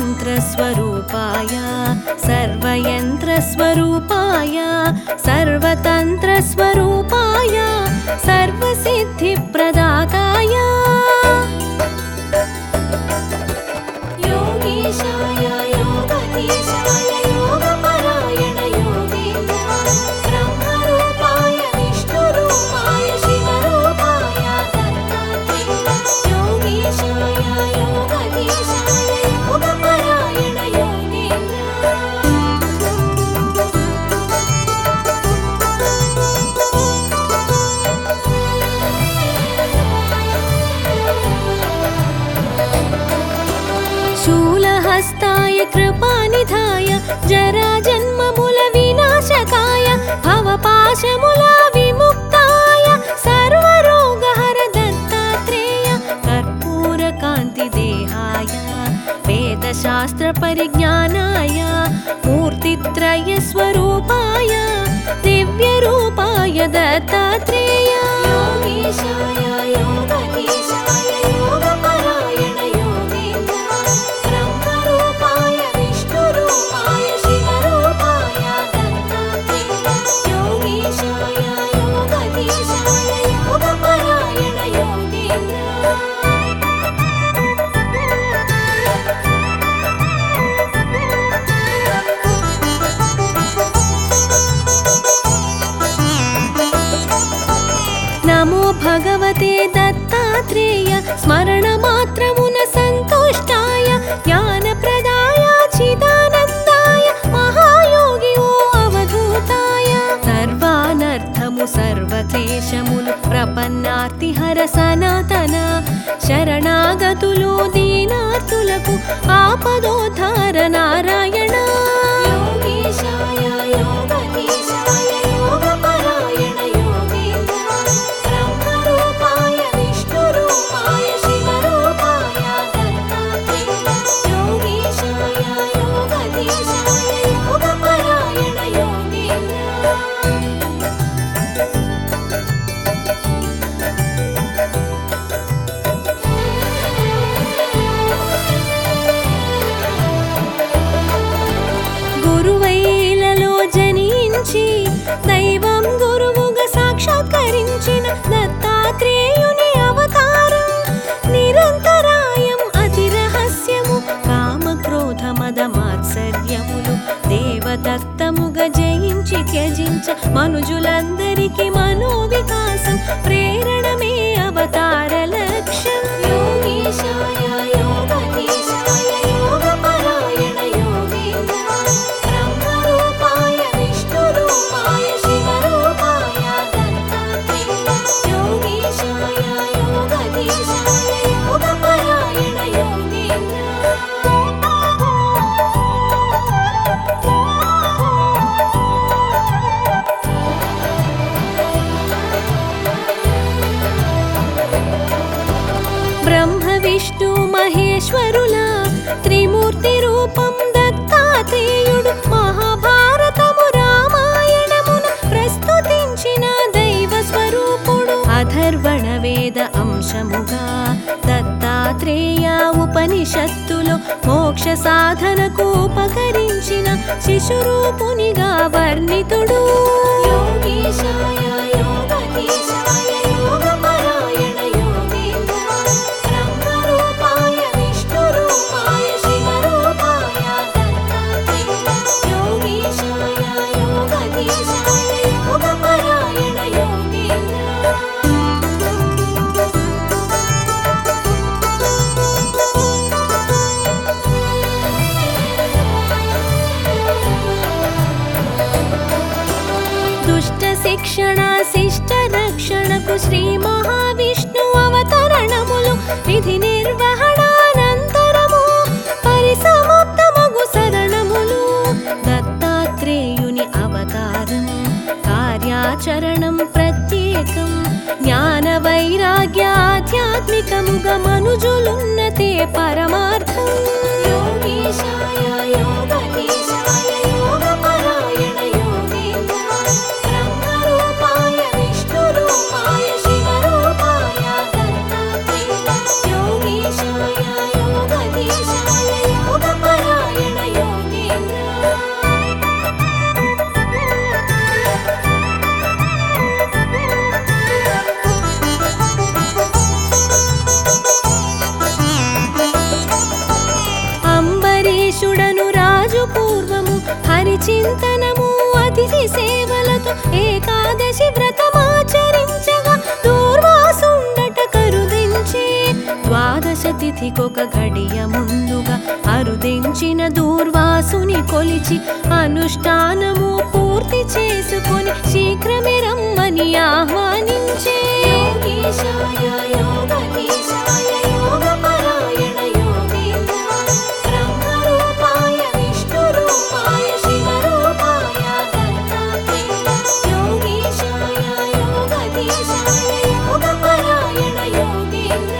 सर्वमन्त्रस्वरूपाय सर्वयन्त्रस्वरूपाय सर्वतन्त्रस्वरूपाय सर्वसिद्धिप्रदाताय योगीशाय योगधीशाय योगपरायण योगेन्द्राय ब्रह्मरूपाय विष्णुरूपाय शिवरूपाय दत्तात्रेय योगीशाय योगधीशाय योगपरायण योगेन्द्राय शूलहस्ताय कृपानिधाय जराजन्ममुल विनाशकाय भवपाशमुल विमुक्ताय सर्वरोगहर दत्तात्रेय कर्पूरकान्तिदेहाय वेदशास्त्रपरिज्ञानाय मूर्तित्रयस्वरूपाय दिव्यरूपाय दत्तात्रेय योगीशाय योगधीशाय योगपरायण योगेन्द्राय ब्रह्मरूपाय विष्णुरूपाय शिवरूपाय दत्तात्रेय योगीशाय योगधीशाय योगपरायण योगेन्द्राय నమో భగవతే దత్తాత్రేయ స్మరణమాత్రమున సంతుష్టాయ జ్ఞానప్రదాయ చిదానందాయ మహాయోగి ఓ అవధూతాయ సర్వానర్థము సర్వక్లేశములు ప్రపన్నార్తిహర సనాతన శరణాగతులు దీనార్తులకు ఆపదోద్ధార నారాయణ యోగీశాయ యోగధీశాయ యోగపరాయణ యోగేంద్రాయ బ్రహ్మరూపాయ విష్ణురూపాయ శివరూపాయ దత్తాత్రేయ యోగీశాయ యోగధీశాయ యోగపరాయణ యోగేంద్రాయ గురువైలలో జనించి దైవం గురువుగా సాక్షాత్కరించిన దత్తాత్రేయుని అవతారం నిరంతరాయం అతి రహస్యము కామ క్రోధ మద మాత్సర్యములు దేవదత్తముగా జయించి త్యజించ మనుజులందరికీ మనోవికాసం ప్రేరణమే అవతార లక్ష్యం యోగీశాయ యోగధీశాయ యోగపరాయణ యోగేంద్రాయ బ్రహ్మరూపాయ విష్ణురూపాయ శివరూపాయ దత్తాత్రేయ యోగీశాయ యోగధీశాయ యోగపరాయణ యోగేంద్రాయ బ్రహ్మ విష్ణు మహేశ్వరుల త్రిమూర్తి రూపం దత్తాత్రేయుడు మహాభారతము రామాయణమున ప్రస్తుతించిన దైవ స్వరూపుడు అధర్వణ వేద అంశముగా దత్తాత్రేయ ఉపనిషత్తులో మోక్ష సాధనకు ఉపకరించిన శిశురూపునిగా వర్ణితుడు యోగీశాయ యోగధీశాయ యోగపరాయణ యోగేంద్రాయ బ్రహ్మరూపాయ విష్ణురూపాయ శివరూపాయ దత్తాత్రేయ యోగీశాయ యోగధీశాయ యోగపరాయణ యోగేంద్రాయ దుష్ట శిక్షణ శిష్ట రక్షణకు శ్రీ మహావిష్ణు అవతరణములు విధి నిర్వహణానంతరము పరిసమాప్తమగు శరణములు దత్తాత్రేయుని అవతారం కార్యాచరణం ప్రత్యేకం జ్ఞాన వైరాగ్యాధ్యాత్మికముగా మనుజులున్నతే పరమార్థం యోగీశాయ యోగధీశాయ యోగపరాయణ యోగేంద్రాయ బ్రహ్మరూపాయ విష్ణురూపాయ శివరూపాయ దత్తాత్రేయ యోగీశాయ యోగధీశాయ యోగపరాయణ పూర్వము హరిచింతనము అతిథి సేవలతో ఏకాదశి వ్రతమాచరించగా దూర్వాసుండట కరుదించే ద్వాదశ తిథికొక గడియ ముందుగా అరుదించిన దూర్వాసుని కొలిచి అనుష్ఠానము పూర్తి చేసుకొని శీఘ్రమే రమ్మని ఆహ్వానించే యోగీశాయ యోగధీశాయ యోగపరాయణ యోగేంద్ర బ్రహ్మరూపాయ విష్ణురూపాయ శివరూపాయ దత్తాత్రేయ యోగీశాయ యోగధీశాయ యోగపరాయణ యోగేంద్ర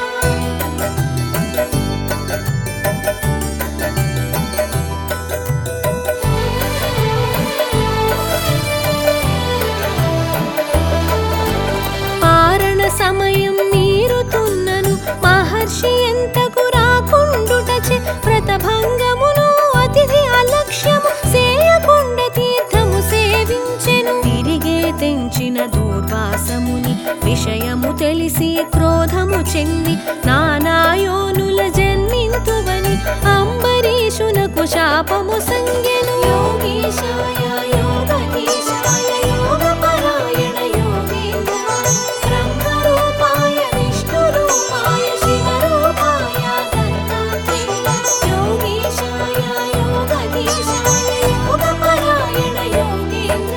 పారణ సమయం మీరుతున్నను మహర్షి ఎంతకు రాకుండుటచే వ్రతభంగమును అతిథి అలక్ష్యము సేయకుండ తీర్థము సేవించెను తిరిగే తెంచిన దూర్వాసముని విషయము తెలిసి క్రోధము చెంది నానాయోనుల జన్మింతువని అంబరీషునకు శాపము సంగెను యోగీశాయ యోగధీశాయ యోగపరాయణ యోగేంద్ర బ్రహ్మరూపాయ విష్ణురూపాయ శివరూపాయ దత్తాత్రేయ యోగీశాయ యోగధీశాయ యోగపరాయణ యోగేంద్ర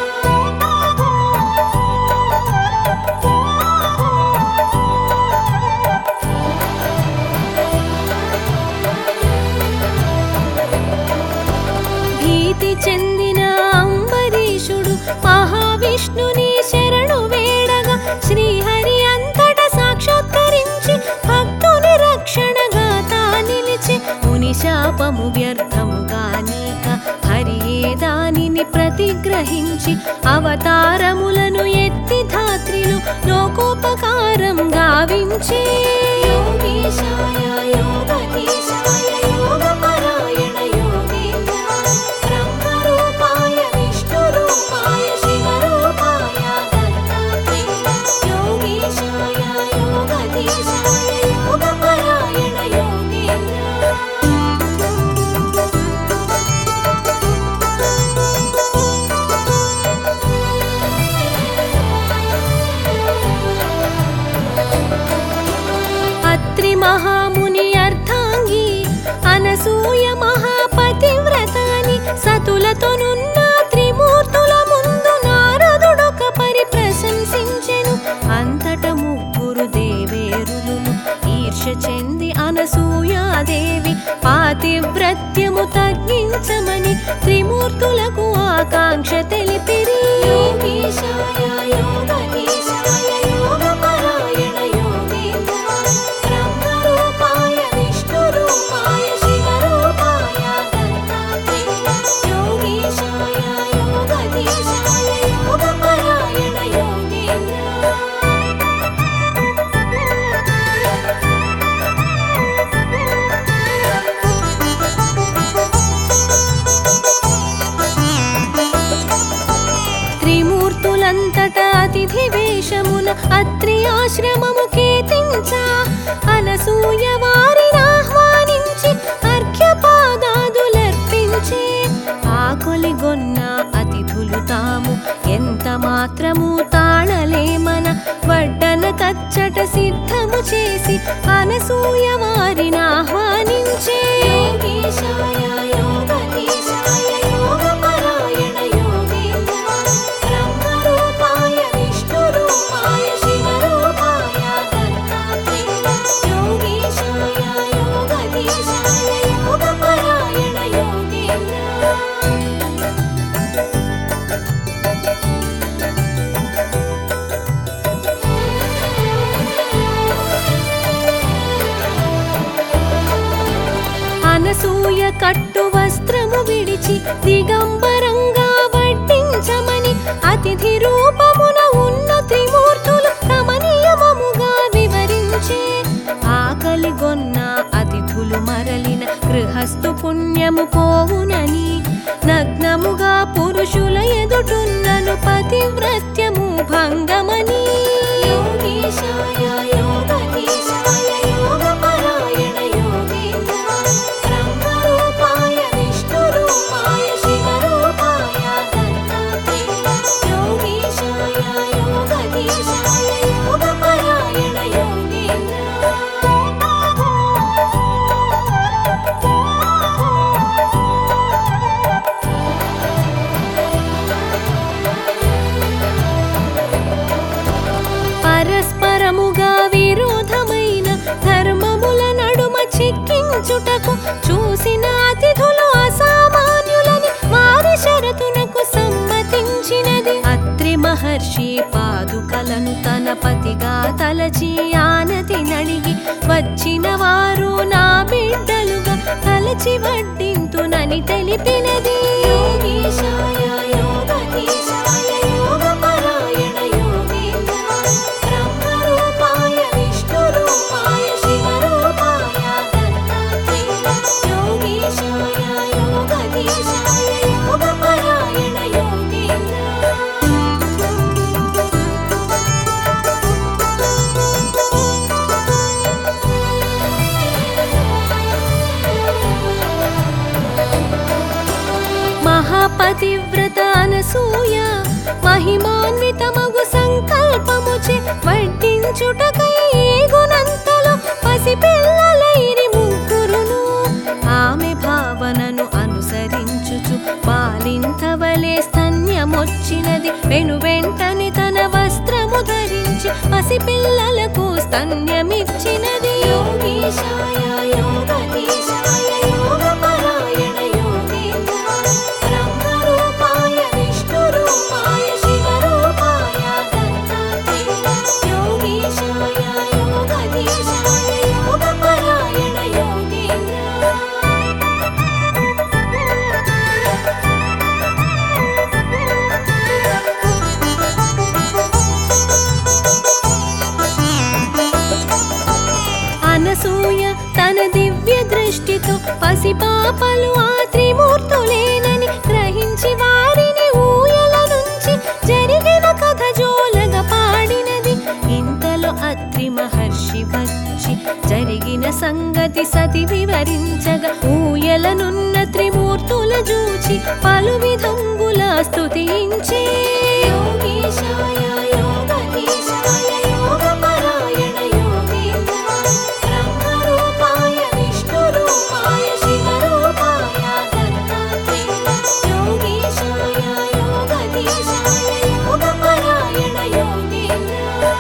భీతి చెందిన అంబరీషుడు మహావిష్ణుని శరణు వేడగా శ్రీహరి అంతట సాక్షాత్కరించి భక్తుని రక్షణగా తా నిలిచి ముని శాపము వ్యర్థముగా నీక హరియే దానిని ప్రతిగ్రహించి అవతారములను ఎత్తి ధాత్రిలు లోకోపకారం గావించే యోగీశాయ యోగధీశాయ యోగపరాయణ యోగేంద్ర బ్రహ్మరూపాయ విష్ణురూపాయ శివరూపాయ దత్తాత్రేయ యోగీశాయ యోగధీశాయ యోగపరాయణ యోగేంద్ర అత్రి మహాముని అర్ధాంగి అనసూయ మహాపతివ్రతాని సతులతోనున్న త్రిమూర్తుల ముందు నారదుడొక పరి ప్రశంసించెను అంతట ముగ్గురు దేవేరులను ఈర్ష చెంది అనసూయాదేవి పాతివ్రత్యము తగ్గించమని త్రిమూర్తులకు ఆకాంక్ష తెలిపిరి యోగీశాయ యోగధీశాయ యోగపరాయణ యోగేంద్ర బ్రహ్మరూపాయ విష్ణురూపాయ శివరూపాయ దత్తాత్రేయ యోగీశాయ యోగధీశాయ యోగపరాయణ యోగేంద్ర త్రిమూర్తులంతట అతిథి వేషమున అత్రి ఆశ్రమము కేతించా అనసూయ వారిని ఆహ్వానించి అర్ఘ్యపాదాదులర్పించే ఆకొలిగొన్న అతిథులు తాము ఎంత మాత్రము తాళలేమన వడ్డన కచ్చట సిద్ధము చేసి అనసూయ వారిని ఆహ్వానించే యోగీశాయ యోగధీశాయ యోగపరాయణ యోగేంద్ర బ్రహ్మరూపాయ విష్ణురూపాయ శివరూపాయ దత్తాత్రేయ యోగీశాయ యోగధీశాయ యోగపరాయణ యోగేంద్ర అనసూయ కట్టు వస్త్రము విడిచి దిగంబరంగా వడ్డించమని అతిథి రూపమున ఉన్న త్రిమూర్తులు కమనీయమముగా వివరించే ఆకలిగొన్న అతిథులు మరలిన గృహస్థు పుణ్యము పోవునని నగ్నముగా పురుషుల ఎదుటున్నను పతివ్రత్యము భంగమని యోగీశాయ యోగధీశాయ యోగపరాయణ యోగేంద్ర బ్రహ్మరూపాయ విష్ణు పతిగా తలచి ఆనతి నడిగి వచ్చిన వారు నా బిడ్డలుగా తలచి వడ్డింతునని తెలిపినది యోగీశాయ యోగధీశాయ యోగపరాయణ యోగేంద్ర బ్రహ్మరూపాయ విష్ణురూపాయ శివరూపాయ దత్తాత్రేయ యోగీశాయ యోగధీశాయ యోగపరాయణ యోగేంద్ర మహాపతివ్రత అనసూయ మహిమాన్వితమగు సంకల్పముచే వడ్డించుటకై ఏగునంతలో పసిపిల్లలైరి ముగ్గురును ఆమె భావనను అనుసరించుచు బాలింతవలే స్తన్యమొచ్చినది వెను వెంటనే తన వస్త్రము ధరించి పసిపిల్లలకు స్తన్యమిచ్చినది యోగీశాయ యోగధీశాయ యోగపరాయణ యోగేంద్ర బ్రహ్మరూపాయ విష్ణురూపాయ శివరూపాయ దత్తాత్రేయ యోగీశాయ యోగధీశాయ యోగపరాయణ యోగేంద్ర అనసూయ తన దివ్య దృష్టితో పసిపాపలు ఆ త్రిమూర్తులేనని గ్రహించి వారిని ఊయల నుంచి జరిగిన కథ జోలగా పాడినది ఇంతలో అత్రి మహర్షి వచ్చి జరిగిన సంగతి సతి వివరించగా ఊయలనున్న త్రిమూర్తుల జూచి పలు విధంగుల స్తుతించే యోగీశాయ యోగధీశాయ యోగపరాయణ యోగేంద్ర బ్రహ్మరూపాయ విష్ణురూపాయ శివరూపాయ దత్తాత్రేయ యోగీశాయ యోగధీశాయ యోగపరాయణ యోగేంద్ర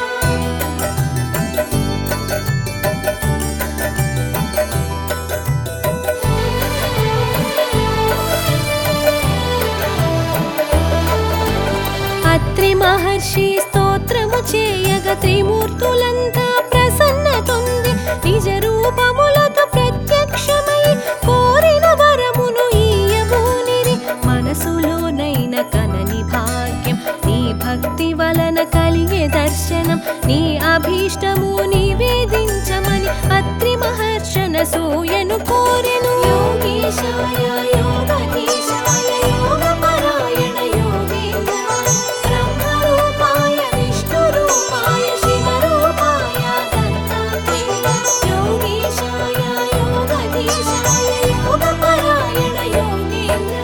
అత్రి మహర్షి స్తోత్రము చేయగ త్రిమూర్తులంతా ప్రసన్నతొంది నిజ రూపములతో ప్రత్యక్షమై కోరిన వరమును ఈయబూనిరి మనసులోనైన కనని భాగ్యం నీ భక్తి వలన కలిగే దర్శనం నీ అభీష్టము నివేదించమని అత్రి మహర్షణ సూయను కోరెను యోగీశాయ యోగధీశాయ యోగపరాయణ యోగేంద్ర బ్రహ్మరూపాయ విష్ణురూపాయ శివరూపాయ దత్తాత్రేయ యోగీశాయ యోగధీశాయ యోగపరాయణ యోగేంద్ర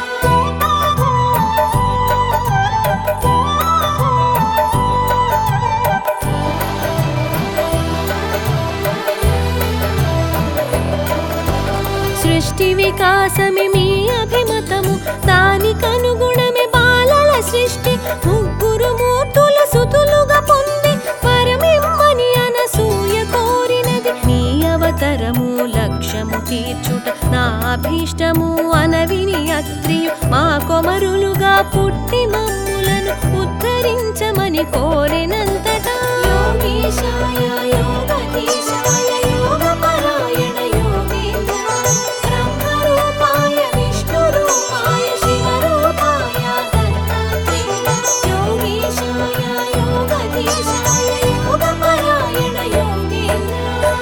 సృష్టి వికాసమే మీ అభిమతము దానికనుగుణమే బాలల సృష్టి ముగ్గురు మూర్తుల సుతులుగా పొంది పరమిమ్మని అనసూయ కోరినది నీ అవతరము లక్ష్యము తీర్చుట నా అభీష్టము అనవిని అత్రియు మా కొమరులుగా పుట్టి మమ్ములను ఉద్ధరించమని కోరినంతటా యోగీశాయ యోగధీశాయ యోగపరాయణ యోగేంద్ర బ్రహ్మరూపాయ విష్ణురూపాయ శివరూపాయ దత్తాత్రేయ యోగీశాయ యోగధీశాయ యోగపరాయణ యోగేంద్ర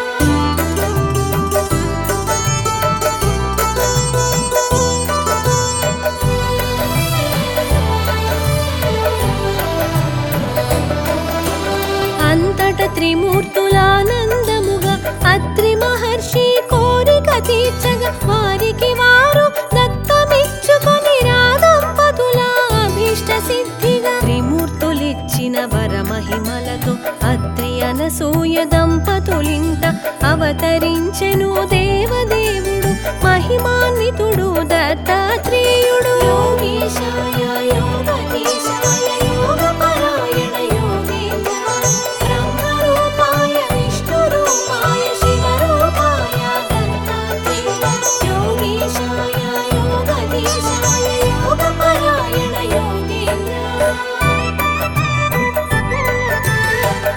అంతట త్రిమూర్తులానందముగా అత్రి మహర్షి కోరిక తీర్చగా వారికి వారు దత్తమిచ్చుకొని రాదంపతుల అభీష్ట సిద్ధిగా త్రిమూర్తులిచ్చిన వరమహిమలతో అత్రి అనసూయ దంపతులింట అవతరించెను దేవదేవుడు మహిమాన్వితుడు దత్తాత్రేయుడు యోగీశాయ యోగధీశాయ యోగపరాయణ యోగేంద్ర బ్రహ్మరూపాయ విష్ణురూపాయ శివరూపాయ దత్తాత్రేయ యోగీశాయ యోగధీశాయ యోగపరాయణ యోగేంద్ర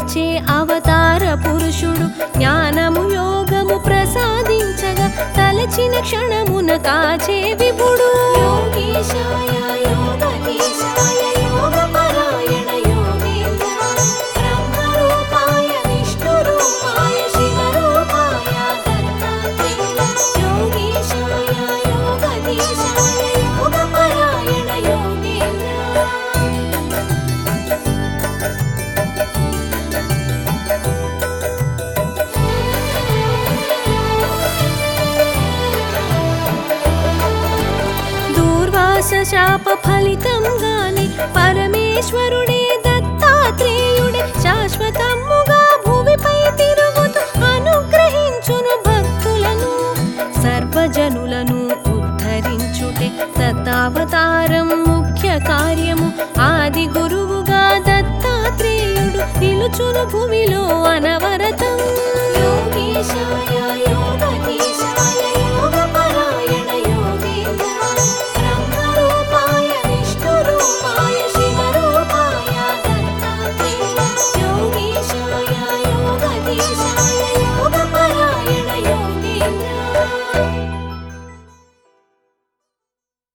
నిలిచే అవతార పురుషుడు జ్ఞానము యోగము ప్రసాదించగా తలచిన క్షణమున కాచే విభుడు యోగేశాయ యోగేశాయ యోగపరాయణ యోగేంద్ర బ్రహ్మరూపాయ విష్ణురూపాయ శివరూపాయ దత్తాత్రేయ యోగేశాయ యోగేశాయ యోగపరాయణ యోగేంద్ర దూర్వాస శాప ఫలితంగానే పరమేశ్వరుడే దత్తాత్రేయుడే శాశ్వతముగా భూమిపై తిరుగుతూ అనుగ్రహించును భక్తులను సర్వజనులను ఉద్ధరించుటే దత్తావతారం ముఖ్య కార్యము ఆది గురువుగా దత్తాత్రేయుడు నిలుచును భూమిలో అనవరతం